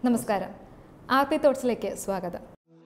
നമസ്കാരം R P തോട്ട്സിലേക്ക് സ്വാഗതം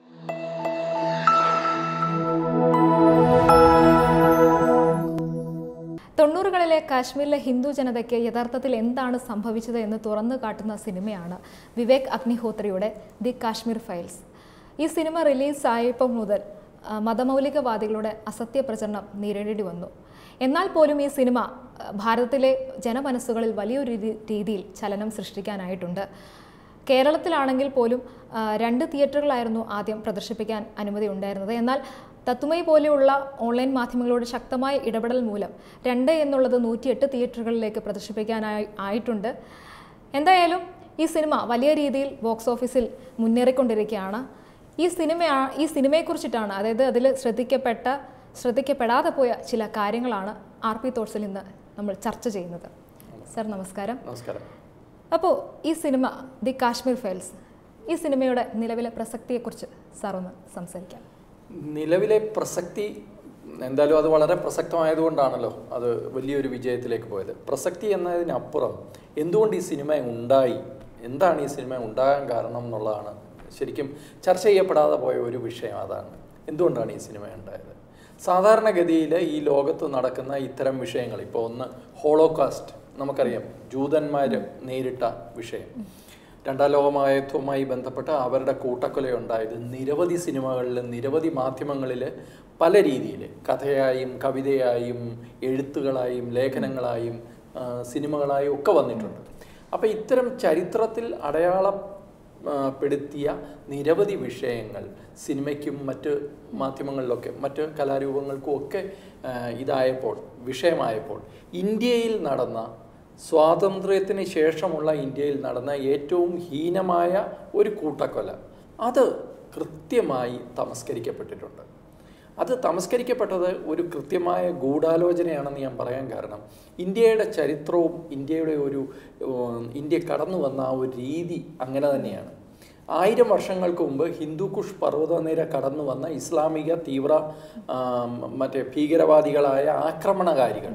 തൊണ്ണൂറുകളിലെ കാശ്മീരിലെ ഹിന്ദു ജനതയ്ക്ക് യഥാർത്ഥത്തിൽ എന്താണ് സംഭവിച്ചത് എന്ന് തുറന്നു കാട്ടുന്ന സിനിമയാണ് വിവേക് അഗ്നിഹോത്രിയുടെ ദി കാശ്മീർ ഫയൽസ് ഈ സിനിമ റിലീസ് ആയപ്പോൾ മുതൽ ആ, മതമൗലികവാദികളുടെ അസത്യ പ്രചരണം നേരിടേണ്ടി വന്നു എന്നാൽ പോലും ഈ സിനിമ ആ, ഭാരതത്തിലെ ജനമനസ്സുകളിൽ വലിയൊരു രീതി- രീതിയിൽ ചലനം സൃഷ്ടിക്കാനായിട്ടുണ്ട് കേരളത്തിലാണെങ്കിൽ പോലും ആ, രണ്ട് തിയേറ്ററുകളായിരുന്നു ആദ്യം പ്രദർശിപ്പിക്കാൻ അനുമതി ഉണ്ടായിരുന്നത് എന്നാൽ തത്തുമൈ പോലെയുള്ള ഓൺലൈൻ മാധ്യമങ്ങളോട് ശക്തമായ ഇടപെടൽ മൂലം രണ്ട് എന്നുള്ളത് നൂറ്റിയെട്ട് തിയേറ്ററുകളിലേക്ക് പ്രദർശിപ്പിക്കാനായി ആയിട്ടുണ്ട് എന്തായാലും ഈ സിനിമ വലിയ രീതിയിൽ ബോക്സ് ഓഫീസിൽ മുന്നേറിക്കൊണ്ടിരിക്കുകയാണ് ഈ സിനിമ ഈ സിനിമയെക്കുറിച്ചിട്ടാണ് അതായത് അതിൽ ശ്രദ്ധിക്കപ്പെട്ട ശ്രദ്ധിക്കപ്പെടാതെ പോയ ചില കാര്യങ്ങളാണ് ആർ പി തോട്ട്സിൽ ഇന്ന് നമ്മൾ ചർച്ച ചെയ്യുന്നത് സർ നമസ്കാരം നമസ്കാരം അപ്പോൾ ഈ സിനിമ ദി കാശ്മീർ ഫയൽസ് ഈ സിനിമയുടെ നിലവിലെ പ്രസക്തിയെക്കുറിച്ച് സാർ ഒന്ന് സംസാരിക്കാം നിലവിലെ പ്രസക്തി എന്തായാലും അത് വളരെ പ്രസക്തമായതുകൊണ്ടാണല്ലോ അത് വലിയൊരു വിജയത്തിലേക്ക് പോയത് പ്രസക്തി എന്നതിനപ്പുറം എന്തുകൊണ്ട് ഈ സിനിമ ഉണ്ടായി എന്താണ് ഈ സിനിമ ഉണ്ടാകാൻ കാരണം എന്നുള്ളതാണ് ശരിക്കും ചർച്ച ചെയ്യപ്പെടാതെ പോയ ഒരു വിഷയം അതാണ് എന്തുകൊണ്ടാണ് ഈ സിനിമ ഉണ്ടായത് സാധാരണഗതിയിൽ ഈ ലോകത്ത് നടക്കുന്ന ഇത്തരം വിഷയങ്ങൾ ഇപ്പോൾ ഒന്ന് ഹോളോകാസ്റ്റ് നമുക്കറിയാം ജൂതന്മാർ നേരിട്ട വിഷയം രണ്ടാം ലോകമഹായുദ്ധവുമായി ബന്ധപ്പെട്ട് അവരുടെ കൂട്ടക്കൊലയുണ്ടായത് നിരവധി സിനിമകളിൽ നിരവധി മാധ്യമങ്ങളിൽ പല രീതിയിൽ കഥയായും കവിതയായും എഴുത്തുകളായും ലേഖനങ്ങളായും ആ, സിനിമകളായും ഒക്കെ വന്നിട്ടുണ്ട് അപ്പോൾ ഇത്തരം ചരിത്രത്തിൽ അടയാളം ആ, പെടുത്തിയ നിരവധി വിഷയങ്ങൾ സിനിമയ്ക്കും മറ്റ് മാധ്യമങ്ങളിലൊക്കെ മറ്റ് കലാരൂപങ്ങൾക്കും ഒക്കെ ആ, ഇതായപ്പോൾ വിഷയമായപ്പോൾ ഇന്ത്യയിൽ നടന്ന സ്വാതന്ത്ര്യത്തിന് ശേഷമുള്ള ഇന്ത്യയിൽ നടന്ന ഏറ്റവും ഹീനമായ ഒരു കൂട്ടക്കൊല അത് കൃത്യമായി തമസ്കരിക്കപ്പെട്ടിട്ടുണ്ട് അത് തമസ്കരിക്കപ്പെട്ടത് ഒരു കൃത്യമായ ഗൂഢാലോചനയാണെന്ന് ഞാൻ പറയാൻ കാരണം ഇന്ത്യയുടെ ചരിത്രവും ഇന്ത്യയുടെ ഒരു ഉം, ഇന്ത്യ കടന്നു വന്ന ആ ഒരു രീതി അങ്ങനെ തന്നെയാണ് ആയിരം വർഷങ്ങൾക്ക് മുമ്പ് ഹിന്ദുക്കുഷ് പർവ്വതനിര കടന്നു വന്ന ഇസ്ലാമിക തീവ്ര ആ, മറ്റേ ഭീകരവാദികളായ ആക്രമണകാരികൾ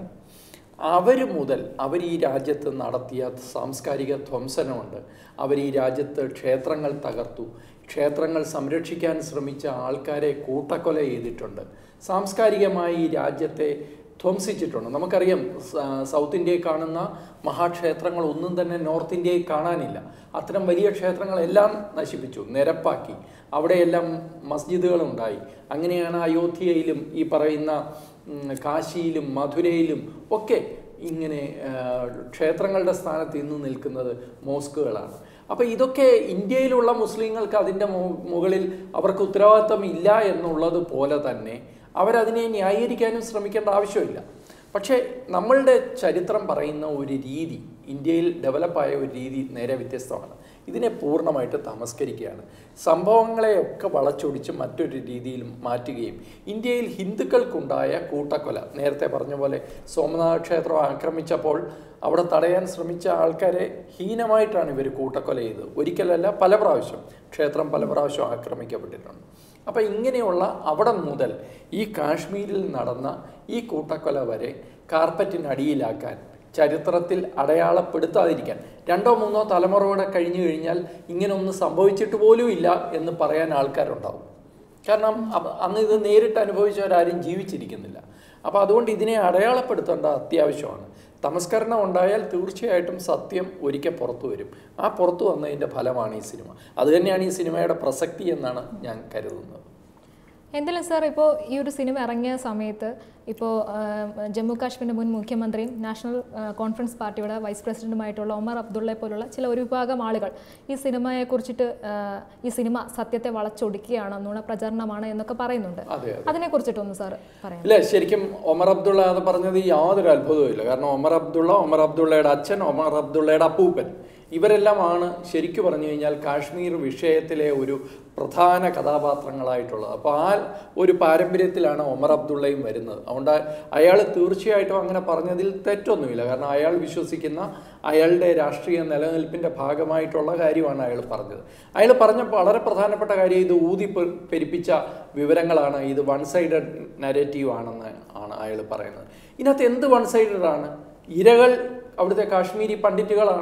അവർ മുതൽ അവർ ഈ രാജ്യത്ത് നടത്തിയ സാംസ്കാരിക ധ്വംസനമുണ്ട് അവർ ഈ രാജ്യത്ത് ക്ഷേത്രങ്ങൾ തകർത്തു ക്ഷേത്രങ്ങൾ സംരക്ഷിക്കാൻ ശ്രമിച്ച ആൾക്കാരെ കൂട്ടക്കൊല ചെയ്തിട്ടുണ്ട് സാംസ്കാരികമായി ഈ രാജ്യത്തെ ധ്വംസിച്ചിട്ടുണ്ട് നമുക്കറിയാം സ- സൗത്ത് ഇന്ത്യയിൽ കാണുന്ന മഹാക്ഷേത്രങ്ങൾ ഒന്നും തന്നെ നോർത്ത് ഇന്ത്യയിൽ കാണാനില്ല അത്തരം വലിയ ക്ഷേത്രങ്ങളെല്ലാം നശിപ്പിച്ചു നിരപ്പാക്കി അവിടെയെല്ലാം മസ്ജിദുകളുണ്ടായി അങ്ങനെയാണ് അയോധ്യയിലും ഈ പറയുന്ന ഉം, കാശിയിലും മധുരയിലും ഒക്കെ ഇങ്ങനെ ആ, ക്ഷേത്രങ്ങളുടെ സ്ഥാനത്ത് ഇന്ന് നിൽക്കുന്നത് മോസ്കുകളാണ് അപ്പോൾ ഇതൊക്കെ ഇന്ത്യയിലുള്ള മുസ്ലിങ്ങൾക്ക് അതിൻ്റെ മു- മുകളിൽ അവർക്ക് ഉത്തരവാദിത്തം ഇല്ല എന്നുള്ളത് പോലെ തന്നെ അവരതിനെ ന്യായീകരിക്കാനും ശ്രമിക്കേണ്ട ആവശ്യമില്ല പക്ഷേ നമ്മളുടെ ചരിത്രം പറയുന്ന ഒരു രീതി ഇന്ത്യയിൽ ഡെവലപ്പായ ഒരു രീതി നേരെ വ്യത്യസ്തമാണ് ഇതിനെ പൂർണ്ണമായിട്ട് തമസ്കരിക്കുകയാണ് സംഭവങ്ങളെയൊക്കെ വളച്ചൊടിച്ച് മറ്റൊരു രീതിയിൽ മാറ്റുകയും ഇന്ത്യയിൽ ഹിന്ദുക്കൾക്കുണ്ടായ കൂട്ടക്കൊല നേരത്തെ പറഞ്ഞ പോലെ സോമനാഥ ക്ഷേത്രം ആക്രമിച്ചപ്പോൾ അവിടെ തടയാൻ ശ്രമിച്ച ആൾക്കാരെ ഹീനമായിട്ടാണ് ഇവർ കൂട്ടക്കൊല ചെയ്തത് ഒരിക്കലല്ല പല പ്രാവശ്യം ക്ഷേത്രം പല പ്രാവശ്യം ആക്രമിക്കപ്പെട്ടിട്ടുണ്ട് അപ്പം ഇങ്ങനെയുള്ള അവിടെ മുതൽ ഈ കാശ്മീരിൽ നടന്ന ഈ കൂട്ടക്കൊല വരെ കാർപ്പറ്റിനടിയിലാക്കാൻ ചരിത്രത്തിൽ അടയാളപ്പെടുത്താതിരിക്കാൻ രണ്ടോ മൂന്നോ തലമുറയുടെ കഴിഞ്ഞു കഴിഞ്ഞാൽ ഇങ്ങനെ ഒന്നും സംഭവിച്ചിട്ട് പോലും ഇല്ല എന്ന് പറയാൻ ആൾക്കാരുണ്ടാവും കാരണം അ- അന്ന് ഇത് നേരിട്ട് അനുഭവിച്ചവരാരും ജീവിച്ചിരിക്കുന്നില്ല അപ്പോൾ അതുകൊണ്ട് ഇതിനെ അടയാളപ്പെടുത്തേണ്ട അത്യാവശ്യമാണ് തമസ്കരണം ഉണ്ടായാൽ തീർച്ചയായിട്ടും സത്യം ഒരിക്കൽ പുറത്തു വരും ആ പുറത്തു വന്നതിൻ്റെ ഫലമാണ് ഈ സിനിമ അതുതന്നെയാണ് ഈ സിനിമയുടെ പ്രസക്തി എന്നാണ് ഞാൻ കരുതുന്നത് എന്തായാലും സാർ ഇപ്പോൾ ഈ ഒരു സിനിമ ഇറങ്ങിയ സമയത്ത് ഇപ്പോൾ ജമ്മു കാശ്മീരിൻ്റെ മുൻ മുഖ്യമന്ത്രിയും നാഷണൽ ആ, കോൺഫറൻസ് പാർട്ടിയുടെ വൈസ് പ്രസിഡന്റുമായിട്ടുള്ള ഒമർ അബ്ദുള്ളയെ പോലുള്ള ചില ഒരു വിഭാഗം ആളുകൾ ഈ സിനിമയെ കുറിച്ചിട്ട് ആ, ഈ സിനിമ സത്യത്തെ വളച്ചൊടിക്കുകയാണ് നുണ പ്രചരണമാണ് എന്നൊക്കെ പറയുന്നുണ്ട് അതെ അതിനെ കുറിച്ചിട്ടൊന്ന് സാർ പറയാം ഇല്ല ശരിക്കും ഒമർ അബ്ദുള്ള അത് പറഞ്ഞത് യാതൊരു അത്ഭുതവും ഇല്ല കാരണം ഒമർ അബ്ദുള്ള ഒമർ അബ്ദുള്ളയുടെ അച്ഛൻ ഒമർ അബ്ദുള്ളയുടെ അപ്പൂപ്പൻ ഇവരെല്ലാമാണ് ശരിക്കു പറഞ്ഞു കഴിഞ്ഞാൽ കാശ്മീർ വിഷയത്തിലെ ഒരു പ്രധാന കഥാപാത്രങ്ങളായിട്ടുള്ളത് അപ്പോൾ ആ ഒരു പാരമ്പര്യത്തിലാണ് ഒമർ അബ്ദുള്ളയും വരുന്നത് അതുകൊണ്ട് അയാൾ തീർച്ചയായിട്ടും അങ്ങനെ പറഞ്ഞതിൽ തെറ്റൊന്നുമില്ല കാരണം അയാൾ വിശ്വസിക്കുന്ന അയാളുടെ രാഷ്ട്രീയ നിലനിൽപ്പിൻ്റെ ഭാഗമായിട്ടുള്ള കാര്യമാണ് അയാൾ പറഞ്ഞത് അയാൾ പറഞ്ഞ വളരെ പ്രധാനപ്പെട്ട കാര്യം ഇത് ഊതി പെ- പെരുപ്പിച്ച വിവരങ്ങളാണ് ഇത് വൺ സൈഡഡ് നരേറ്റീവ് ആണെന്ന് ആണ് അയാൾ പറയുന്നത് ഇതിനകത്ത് എന്ത് വൺ സൈഡഡ് ആണ് ഇരകൾ അവിടുത്തെ കാശ്മീരി പണ്ഡിറ്റുകളാണ്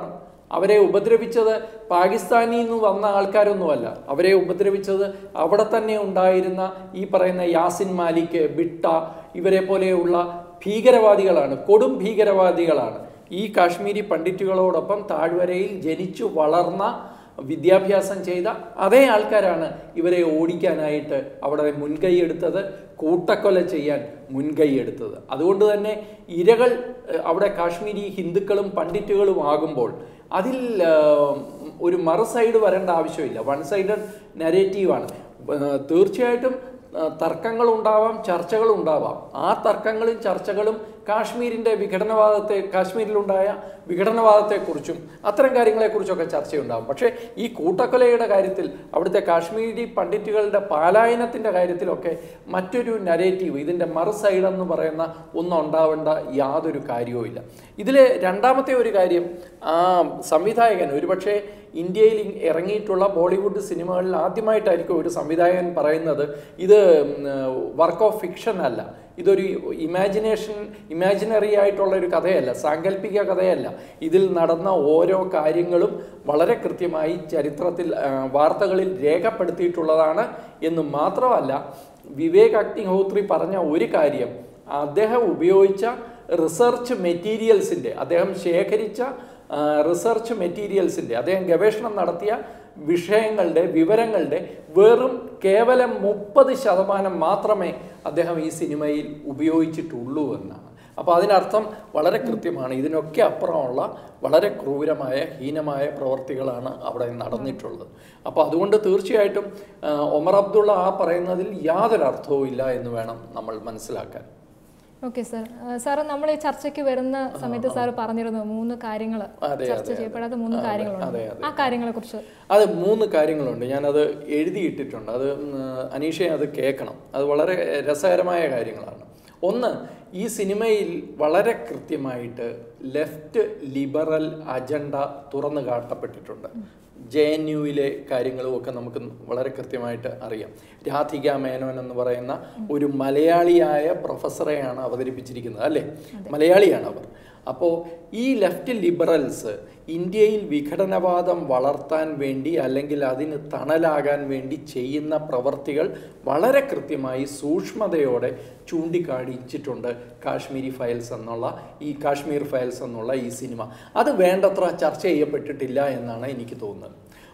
അവരെ ഉപദ്രവിച്ചത് പാകിസ്ഥാനിൽ നിന്ന് വന്ന ആൾക്കാരൊന്നുമല്ല അവരെ ഉപദ്രവിച്ചത് അവിടെ തന്നെ ഉണ്ടായിരുന്ന ഈ പറയുന്ന യാസിൻ മാലിക് ബിട്ട ഇവരെ പോലെയുള്ള ഭീകരവാദികളാണ് കൊടും ഭീകരവാദികളാണ് ഈ കാശ്മീരി പണ്ഡിറ്റുകളോടൊപ്പം താഴ്വരയിൽ ജനിച്ചു വളർന്ന വിദ്യാഭ്യാസം ചെയ്ത അതേ ആൾക്കാരാണ് ഇവരെ ഓടിക്കാനായിട്ട് അവിടെ മുൻകൈ എടുത്തത് കൂട്ടക്കൊല ചെയ്യാൻ മുൻകൈ എടുത്തത് അതുകൊണ്ട് തന്നെ ഇരകൾ ഏഹ്, അവിടെ കാശ്മീരി ഹിന്ദുക്കളും പണ്ഡിറ്റുകളും ആകുമ്പോൾ അതിൽ ഏഹ്, ഒരു മറു സൈഡ് വരേണ്ട ആവശ്യമില്ല വൺ സൈഡഡ് നരേറ്റീവാണ് ഏഹ്, തീർച്ചയായിട്ടും ഏഹ്, തർക്കങ്ങളുണ്ടാവാം ചർച്ചകളുണ്ടാവാം ആ തർക്കങ്ങളും ചർച്ചകളും കാശ്മീരിൻ്റെ വിഘടനവാദത്തെ കാശ്മീരിലുണ്ടായ വിഘടനവാദത്തെക്കുറിച്ചും അത്തരം കാര്യങ്ങളെക്കുറിച്ചൊക്കെ ചർച്ചയുണ്ടാകും പക്ഷേ ഈ കൂട്ടക്കൊലയുടെ കാര്യത്തിൽ അവിടുത്തെ കാശ്മീരി പണ്ഡിറ്റുകളുടെ പാലായനത്തിൻ്റെ കാര്യത്തിലൊക്കെ മറ്റൊരു നരേറ്റീവ് ഇതിൻ്റെ മറു സൈഡ് എന്ന് പറയുന്ന ഒന്നും ഉണ്ടാവേണ്ട യാതൊരു കാര്യവുമില്ല ഇതിൽ രണ്ടാമത്തെ ഒരു കാര്യം ആ സംവിധായകൻ ഒരുപക്ഷെ ഇന്ത്യയിൽ ഇ- ഇറങ്ങിയിട്ടുള്ള ബോളിവുഡ് സിനിമകളിൽ ആദ്യമായിട്ടായിരിക്കും ഒരു സംവിധായകൻ പറയുന്നത് ഇത് വർക്ക് ഓഫ് ഫിക്ഷൻ അല്ല ഇതൊരു ഇമാജിനേഷൻ ഇമാജിനറി ആയിട്ടുള്ള ഒരു കഥയല്ല സാങ്കല്പിക കഥയല്ല ഇതിൽ നടന്ന ഓരോ കാര്യങ്ങളും വളരെ കൃത്യമായി ചരിത്രത്തിൽ ആ, വാർത്തകളിൽ രേഖപ്പെടുത്തിയിട്ടുള്ളതാണ് എന്ന് മാത്രമല്ല വിവേക് അഗ്നിഹോത്രി പറഞ്ഞ ഒരു കാര്യം അദ്ദേഹം ഉപയോഗിച്ച റിസർച്ച് മെറ്റീരിയൽസിൻ്റെ അദ്ദേഹം ശേഖരിച്ച റിസർച്ച് മെറ്റീരിയൽസിൻ്റെ അദ്ദേഹം ഗവേഷണം നടത്തിയ വിഷയങ്ങളുടെ വിവരങ്ങളുടെ വെറും കേവലം മുപ്പത് ശതമാനം മാത്രമേ അദ്ദേഹം ഈ സിനിമയിൽ ഉപയോഗിച്ചിട്ടുള്ളൂ എന്നാണ് അപ്പോൾ അതിനർത്ഥം വളരെ കൃത്യമാണ് ഇതിനൊക്കെ അപ്പുറമുള്ള വളരെ ക്രൂരമായ ഹീനമായ പ്രവർത്തികളാണ് അവിടെ നടന്നിട്ടുള്ളത് അപ്പോൾ അതുകൊണ്ട് തീർച്ചയായിട്ടും ആ, ഒമർ അബ്ദുള്ള ആ പറയുന്നതിൽ യാതൊരു അർത്ഥവും ഇല്ല എന്ന് വേണം നമ്മൾ മനസ്സിലാക്കാൻ ഓക്കെ സാർ സാറ് നമ്മൾ ഈ ചർച്ചയ്ക്ക് വരുന്ന സമയത്ത് സാർ പറഞ്ഞിരുന്നു മൂന്ന് കാര്യങ്ങൾ അതെ, ചർച്ച അതെ, ചെയ്യപ്പെടാത്ത മൂന്ന് അതെ, കാര്യങ്ങളുണ്ട് അതെ, അതെ. ആ കാര്യങ്ങളെ കുറിച്ച് അത് മൂന്ന് കാര്യങ്ങളുണ്ട് ഞാനത് എഴുതിയിട്ടിട്ടുണ്ട് അത് ഉം, അനീഷയെ അത് കേൾക്കണം അത് വളരെ രസകരമായ കാര്യങ്ങളാണ് ഒന്ന് ഈ സിനിമയിൽ വളരെ കൃത്യമായിട്ട് ലെഫ്റ്റ് ലിബറൽ അജണ്ട തുറന്നു കാട്ടപ്പെട്ടിട്ടുണ്ട് ജെ എൻ യുവിലെ കാര്യങ്ങളും ഒക്കെ നമുക്ക് വളരെ കൃത്യമായിട്ട് അറിയാം രാധിക മേനോൻ എന്ന് പറയുന്ന ഒരു മലയാളിയായ പ്രൊഫസറെയാണ് അവതരിപ്പിച്ചിരിക്കുന്നത് അല്ലേ മലയാളിയാണ് അവർ അപ്പോൾ ഈ ലെഫ്റ്റ് ലിബറൽസ് ഇന്ത്യയിൽ വിഘടനവാദം വളർത്താൻ വേണ്ടി അല്ലെങ്കിൽ അതിന് തണലാകാൻ വേണ്ടി ചെയ്യുന്ന പ്രവർത്തികൾ വളരെ കൃത്യമായി സൂക്ഷ്മതയോടെ ചൂണ്ടിക്കാണിച്ചിട്ടുണ്ട് കാശ്മീരി ഫയൽസ് എന്നുള്ള ഈ കാശ്മീർ ഫയൽസ് എന്നുള്ള ഈ സിനിമ അത് വേണ്ടത്ര ചർച്ച ചെയ്യപ്പെട്ടിട്ടില്ല എന്നാണ് എനിക്ക് തോന്നുന്നത്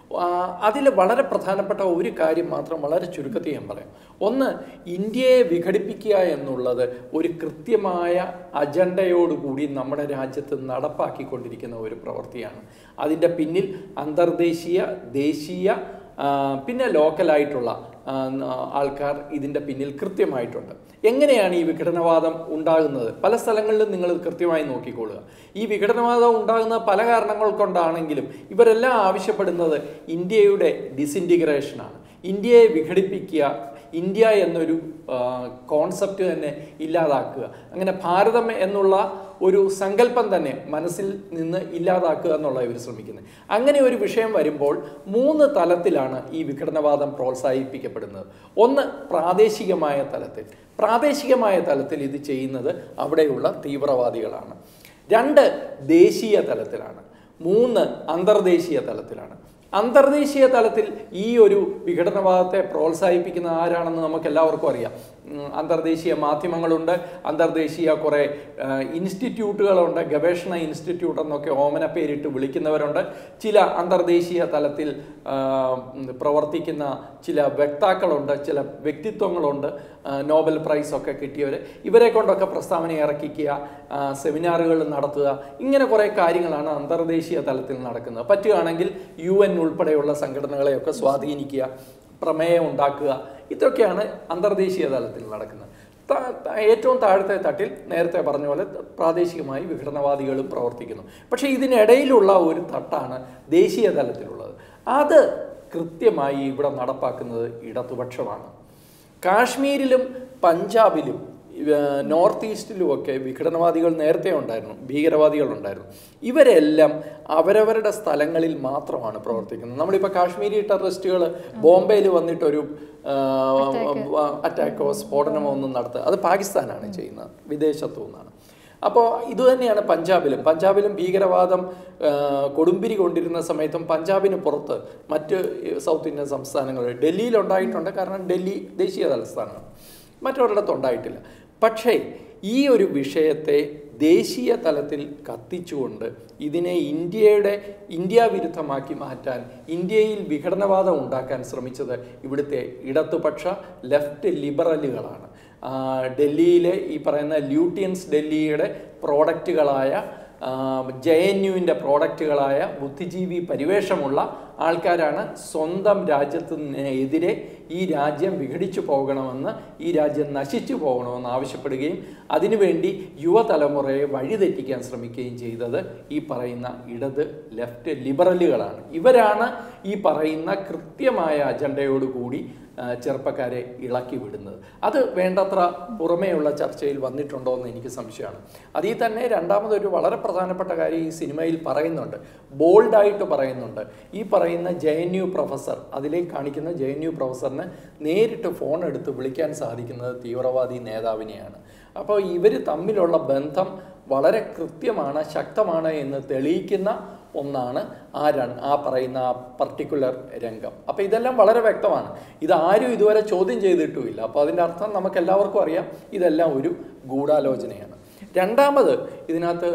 അതിൽ വളരെ പ്രധാനപ്പെട്ട ഒരു കാര്യം മാത്രം വളരെ ചുരുക്കത്തിൽ ഞാൻ പറയാം ഒന്ന് ഇന്ത്യയെ വിഘടിപ്പിക്കുക എന്നുള്ളത് ഒരു കൃത്യമായ അജണ്ടയോടുകൂടി നമ്മുടെ രാജ്യത്ത് നടപ്പാക്കിക്കൊണ്ടിരിക്കുന്ന ഒരു പ്രവൃത്തിയാണ് അതിൻ്റെ പിന്നിൽ അന്തർദേശീയ ദേശീയ ആ, പിന്നെ ലോക്കലായിട്ടുള്ള ആ, ആൾക്കാർ ഇതിൻ്റെ പിന്നിൽ കൃത്യമായിട്ടുണ്ട് എങ്ങനെയാണ് ഈ വിഘടനവാദം ഉണ്ടാകുന്നത് പല സ്ഥലങ്ങളിലും നിങ്ങൾ കൃത്യമായി നോക്കിക്കൊള്ളുക ഈ വിഘടനവാദം ഉണ്ടാകുന്ന പല കാരണങ്ങൾ കൊണ്ടാണെങ്കിലും ഇവരെല്ലാം ആവശ്യപ്പെടുന്നത് ഇന്ത്യയുടെ ഡിസിൻറ്റിഗ്രേഷനാണ് ഇന്ത്യയെ വിഘടിപ്പിക്കുക ഇന്ത്യ എന്നൊരു കോൺസെപ്റ്റ് തന്നെ ഇല്ലാതാക്കുക അങ്ങനെ ഭാരതം എന്നുള്ള ഒരു സങ്കല്പം തന്നെ മനസ്സിൽ നിന്ന് ഇല്ലാതാക്കുക എന്നുള്ള ഇവർ ശ്രമിക്കുന്നത് അങ്ങനെ ഒരു വിഷയം വരുമ്പോൾ മൂന്ന് തലത്തിലാണ് ഈ വിഘടനവാദം പ്രോത്സാഹിപ്പിക്കപ്പെടുന്നത് ഒന്ന് പ്രാദേശികമായ തലത്തിൽ പ്രാദേശികമായ തലത്തിൽ ഇത് ചെയ്യുന്നത് അവിടെയുള്ള തീവ്രവാദികളാണ് രണ്ട് ദേശീയ തലത്തിലാണ് മൂന്ന് അന്തർദേശീയ തലത്തിലാണ് അന്തർദേശീയ തലത്തിൽ ഈ ഒരു വിഘടനവാദത്തെ പ്രോത്സാഹിപ്പിക്കുന്ന ആരാണെന്ന് നമുക്ക് എല്ലാവർക്കും അറിയാം ഉം, അന്തർദേശീയ മാധ്യമങ്ങളുണ്ട് അന്തർദേശീയ കുറേ ആ, ഇൻസ്റ്റിറ്റ്യൂട്ടുകളുണ്ട് ഗവേഷണ ഇൻസ്റ്റിറ്റ്യൂട്ട് എന്നൊക്കെ ഓമന പേരിട്ട് വിളിക്കുന്നവരുണ്ട് ചില അന്തർദേശീയ തലത്തിൽ ആ, ഉം, പ്രവർത്തിക്കുന്ന ചില വക്താക്കളുണ്ട് ചില വ്യക്തിത്വങ്ങളുണ്ട് ആ, നോബൽ പ്രൈസ് ഒക്കെ കിട്ടിയവർ ഇവരെ കൊണ്ടൊക്കെ പ്രസ്താവന ഇറക്കിക്കുക ആ, സെമിനാറുകൾ നടത്തുക ഇങ്ങനെ കുറേ കാര്യങ്ങളാണ് അന്തർദേശീയ തലത്തിൽ നടക്കുന്നത് പറ്റുകയാണെങ്കിൽ യു എൻ ഉൾപ്പെടെയുള്ള സംഘടനകളെയൊക്കെ സ്വാധീനിക്കുക പ്രമേയം ഉണ്ടാക്കുക ഇതൊക്കെയാണ് അന്തർദേശീയ തലത്തിൽ നടക്കുന്നത് ത- ത- ഏറ്റവും താഴത്തെ തട്ടിൽ നേരത്തെ പറഞ്ഞ പോലെ പ്രാദേശികമായി വിഘടനവാദികളും പ്രവർത്തിക്കുന്നു പക്ഷേ ഇതിനിടയിലുള്ള ഒരു തട്ടാണ് ദേശീയ തലത്തിലുള്ളത് അത് കൃത്യമായി ഇവിടെ നടപ്പാക്കുന്നത് ഇടതുപക്ഷമാണ് കാശ്മീരിലും പഞ്ചാബിലും ഏർ നോർത്ത് ഈസ്റ്റിലുമൊക്കെ വിഘടനവാദികൾ നേരത്തെ ഉണ്ടായിരുന്നു ഭീകരവാദികൾ ഉണ്ടായിരുന്നു ഇവരെല്ലാം അവരവരുടെ സ്ഥലങ്ങളിൽ മാത്രമാണ് പ്രവർത്തിക്കുന്നത് നമ്മളിപ്പോൾ കാശ്മീരി ടെററിസ്റ്റുകൾ ബോംബെയിൽ വന്നിട്ടൊരു അറ്റാക്കോ സ്ഫോടനമോ ഒന്നും നടത്തുക അത് പാകിസ്ഥാനാണ് ചെയ്യുന്നത് വിദേശത്തു നിന്നാണ് അപ്പോൾ ഇതുതന്നെയാണ് പഞ്ചാബിലും പഞ്ചാബിലും ഭീകരവാദം ആ, കൊടുമ്പിരി കൊണ്ടിരുന്ന സമയത്തും പഞ്ചാബിന് പുറത്ത് മറ്റ് സൗത്ത് ഇന്ത്യൻ സംസ്ഥാനങ്ങൾ ഡൽഹിയിൽ ഉണ്ടായിട്ടുണ്ട് കാരണം ഡൽഹി ദേശീയ തലസ്ഥാനമാണ് മറ്റൊരിടത്തും ഉണ്ടായിട്ടില്ല പക്ഷേ ഈ ഒരു വിഷയത്തെ ദേശീയ തലത്തിൽ കത്തിച്ചുകൊണ്ട് ഇതിനെ ഇന്ത്യയുടെ ഇന്ത്യ വിരുദ്ധമാക്കി മാറ്റാൻ ഇന്ത്യയിൽ വിഘടനവാദം ഉണ്ടാക്കാൻ ശ്രമിച്ചത് ഇവിടുത്തെ ഇടതുപക്ഷ ലെഫ്റ്റ് ലിബറലുകളാണ് ആ, ഡൽഹിയിലെ ഈ പറയുന്ന ല്യൂട്ടിയൻസ് ഡൽഹിയുടെ പ്രോഡക്റ്റുകളായ ജെ എൻ യുവിൻ്റെ പ്രോഡക്റ്റുകളായ ബുദ്ധിജീവി പരിവേഷമുള്ള ആൾക്കാരാണ് സ്വന്തം രാജ്യത്തിനെതിരെ ഈ രാജ്യം വിഘടിച്ചു പോകണമെന്ന് ഈ രാജ്യം നശിച്ചു പോകണമെന്ന് ആവശ്യപ്പെടുകയും അതിനുവേണ്ടി യുവതലമുറയെ വഴിതെറ്റിക്കാൻ ശ്രമിക്കുകയും ചെയ്തത് ഈ പറയുന്ന ഇടത് ലെഫ്റ്റ് ലിബറലുകളാണ് ഇവരാണ് ഈ പറയുന്ന കൃത്യമായ അജണ്ടയോടുകൂടി ആ, ചെറുപ്പക്കാരെ ഇളക്കി വിടുന്നത് അത് വേണ്ടത്ര പുറമേയുള്ള ചർച്ചയിൽ വന്നിട്ടുണ്ടോ എന്ന് എനിക്ക് സംശയമാണ് അതിൽ തന്നെ രണ്ടാമതൊരു വളരെ പ്രധാനപ്പെട്ട കാര്യം ഈ സിനിമയിൽ പറയുന്നുണ്ട് ബോൾഡായിട്ട് പറയുന്നുണ്ട് ഈ പറയുന്ന ജെ എൻ യു പ്രൊഫസർ അതിലേക്ക് കാണിക്കുന്ന ജെ എൻ യു പ്രൊഫസറിന് നേരിട്ട് ഫോൺ എടുത്ത് വിളിക്കാൻ സാധിക്കുന്നത് തീവ്രവാദി നേതാവിനെയാണ് അപ്പോൾ ഇവർ തമ്മിലുള്ള ബന്ധം വളരെ കൃത്യമാണ് ശക്തമാണ് എന്ന് തെളിയിക്കുന്ന ഒന്നാണ് ആ രൺ ആ പറയുന്ന ആ പർട്ടിക്കുലർ രംഗം അപ്പോൾ ഇതെല്ലാം വളരെ വ്യക്തമാണ് ഇത് ആരും ഇതുവരെ ചോദ്യം ചെയ്തിട്ടുമില്ല അപ്പോൾ അതിൻ്റെ അർത്ഥം നമുക്ക് എല്ലാവർക്കും അറിയാം ഇതെല്ലാം ഒരു ഗൂഢാലോചനയാണ് രണ്ടാമത് ഇതിനകത്ത്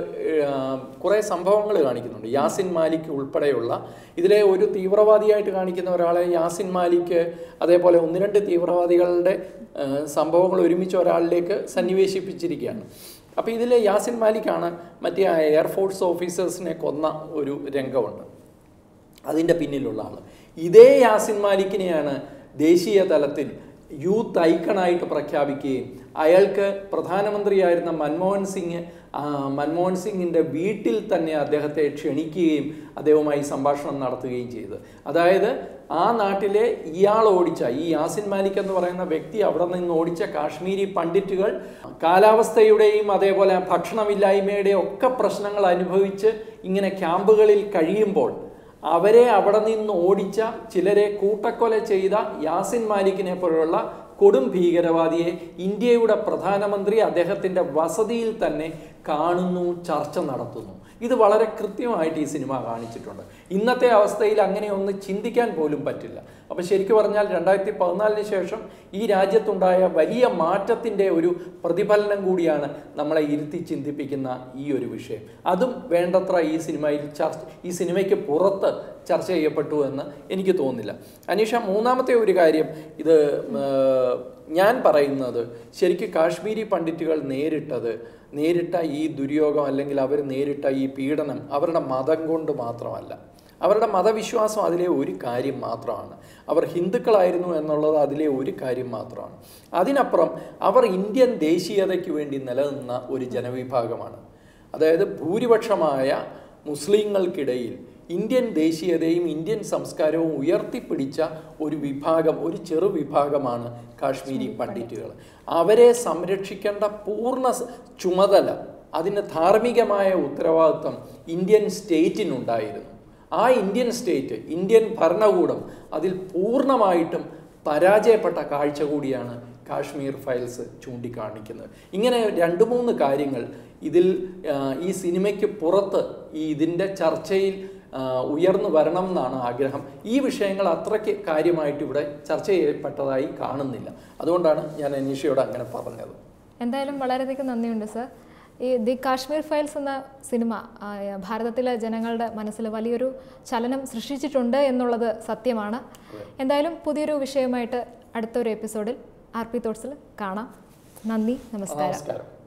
കുറേ സംഭവങ്ങൾ കാണിക്കുന്നുണ്ട് യാസിൻ മാലിക് ഉൾപ്പെടെയുള്ള ഇതിലെ ഒരു തീവ്രവാദിയായിട്ട് കാണിക്കുന്ന ഒരാളെ യാസിൻ മാലിക് അതേപോലെ ഒന്ന് രണ്ട് തീവ്രവാദികളുടെ ആ, സംഭവങ്ങൾ ഒരുമിച്ച് ഒരാളിലേക്ക് സന്നിവേശിപ്പിച്ചിരിക്കുകയാണ് അപ്പോൾ ഇതിലെ യാസിൻ മാലിക്കാണ് മറ്റേ ആ എയർഫോഴ്സ് ഓഫീസേഴ്സിനെ കൊന്ന ഒരു രംഗമുണ്ട് അതിൻ്റെ പിന്നിലുള്ള ആൾ ഇതേ യാസിൻ മാലിക്കിനെയാണ് ദേശീയ തലത്തിൽ യൂത്ത് ഐക്കണായിട്ട് പ്രഖ്യാപിക്കുകയും അയാൾക്ക് പ്രധാനമന്ത്രിയായിരുന്ന മൻമോഹൻ സിംഗ് ആ, മൻമോഹൻ സിംഗിൻ്റെ വീട്ടിൽ തന്നെ അദ്ദേഹത്തെ ക്ഷണിക്കുകയും അദ്ദേഹവുമായി സംഭാഷണം നടത്തുകയും ചെയ്തു അതായത് ആ നാട്ടിലെ ഇയാൾ ഓടിച്ച ഈ യാസിൻ മാലിക് എന്ന് പറയുന്ന വ്യക്തി അവിടെ നിന്ന് ഓടിച്ച കാശ്മീരി പണ്ഡിറ്റുകൾ കാലാവസ്ഥയുടെയും അതേപോലെ ഭക്ഷണമില്ലായ്മയുടെയും ഒക്കെ പ്രശ്നങ്ങൾ അനുഭവിച്ച് ഇങ്ങനെ ക്യാമ്പുകളിൽ കഴിയുമ്പോൾ അവരെ അവിടെ നിന്ന് ഓടിച്ച ചിലരെ കൂട്ടക്കൊല ചെയ്ത യാസിൻ മാലിക്കിനെ പോലുള്ള കൊടും ഭീകരവാദിയെ ഇന്ത്യയുടെ പ്രധാനമന്ത്രി അദ്ദേഹത്തിൻ്റെ വസതിയിൽ തന്നെ കാണുന്നു ചർച്ച നടത്തുന്നു ഇത് വളരെ കൃത്യമായിട്ട് ഈ സിനിമ കാണിച്ചിട്ടുണ്ട് ഇന്നത്തെ അവസ്ഥയിൽ അങ്ങനെ ഒന്ന് ചിന്തിക്കാൻ പോലും പറ്റില്ല അപ്പോൾ ശരിക്കും പറഞ്ഞാൽ രണ്ടായിരത്തി പതിനാലിന് ശേഷം ഈ രാജ്യത്തുണ്ടായ വലിയ മാറ്റത്തിൻ്റെ ഒരു പ്രതിഫലനം കൂടിയാണ് നമ്മളെ ഇരുത്തി ചിന്തിപ്പിക്കുന്ന ഈ ഒരു വിഷയം അതും വേണ്ടത്ര ഈ സിനിമയിൽ ചർച്ച ഈ സിനിമയ്ക്ക് പുറത്ത് ചർച്ച ചെയ്യപ്പെട്ടു എന്ന് എനിക്ക് തോന്നുന്നില്ല അനീഷ മൂന്നാമത്തെ ഒരു കാര്യം ഇത് ഏർ, ഞാൻ പറയുന്നത് ശരിക്കും കാശ്മീരി പണ്ഡിറ്റുകൾ നേരിട്ടത് നേരിട്ട ഈ ദുര്യോഗം അല്ലെങ്കിൽ അവർ നേരിട്ട ഈ പീഡനം അവരുടെ മതം കൊണ്ട് മാത്രമല്ല അവരുടെ മതവിശ്വാസം അതിലെ ഒരു കാര്യം മാത്രമാണ് അവർ ഹിന്ദുക്കളായിരുന്നു എന്നുള്ളത് അതിലെ ഒരു കാര്യം മാത്രമാണ് അതിനപ്പുറം അവർ ഇന്ത്യൻ ദേശീയതയ്ക്ക് വേണ്ടി നിലനിന്ന ഒരു ജനവിഭാഗമാണ് അതായത് ഭൂരിപക്ഷമായ മുസ്ലിങ്ങൾക്കിടയിൽ ഇന്ത്യൻ ദേശീയതയും ഇന്ത്യൻ സംസ്കാരവും ഉയർത്തിപ്പിടിച്ച ഒരു വിഭാഗം ഒരു ചെറു വിഭാഗമാണ് കാശ്മീരി പണ്ഡിറ്റുകൾ അവരെ സംരക്ഷിക്കേണ്ട പൂർണ്ണ സ- ചുമതല അതിന് ധാർമ്മികമായ ഉത്തരവാദിത്വം ഇന്ത്യൻ സ്റ്റേറ്റിനുണ്ടായിരുന്നു ആ ഇന്ത്യൻ സ്റ്റേറ്റ് ഇന്ത്യൻ ഭരണകൂടം അതിൽ പൂർണ്ണമായിട്ടും പരാജയപ്പെട്ട കാഴ്ച കൂടിയാണ് കാശ്മീർ ഫയൽസ് ചൂണ്ടിക്കാണിക്കുന്നത് ഇങ്ങനെ രണ്ട് മൂന്ന് കാര്യങ്ങൾ ഇതിൽ ആ, ഈ സിനിമയ്ക്ക് പുറത്ത് ഈ ഇതിൻ്റെ ചർച്ചയിൽ ആ, ഉയർന്നു വരണം എന്നാണ് ആഗ്രഹം ഈ വിഷയങ്ങൾ അത്രയ്ക്ക് കാര്യമായിട്ട് ഇവിടെ ചർച്ച ചെയ്യപ്പെട്ടതായി കാണുന്നില്ല അതുകൊണ്ടാണ് ഞാൻ അനീഷയോട് അങ്ങനെ പറഞ്ഞത് എന്തായാലും വളരെയധികം നന്ദിയുണ്ട് സർ ഈ ദി കാശ്മീർ ഫയൽസ് എന്ന സിനിമ ആ, ഭാരതത്തിലെ ജനങ്ങളുടെ മനസ്സിൽ വലിയൊരു ചലനം സൃഷ്ടിച്ചിട്ടുണ്ട് എന്നുള്ളത് സത്യമാണ് എന്തായാലും പുതിയൊരു വിഷയമായിട്ട് അടുത്തൊരു എപ്പിസോഡിൽ ആർ പി തോട്ട്സിൽ കാണാം നന്ദി നമസ്കാരം നമസ്കാരം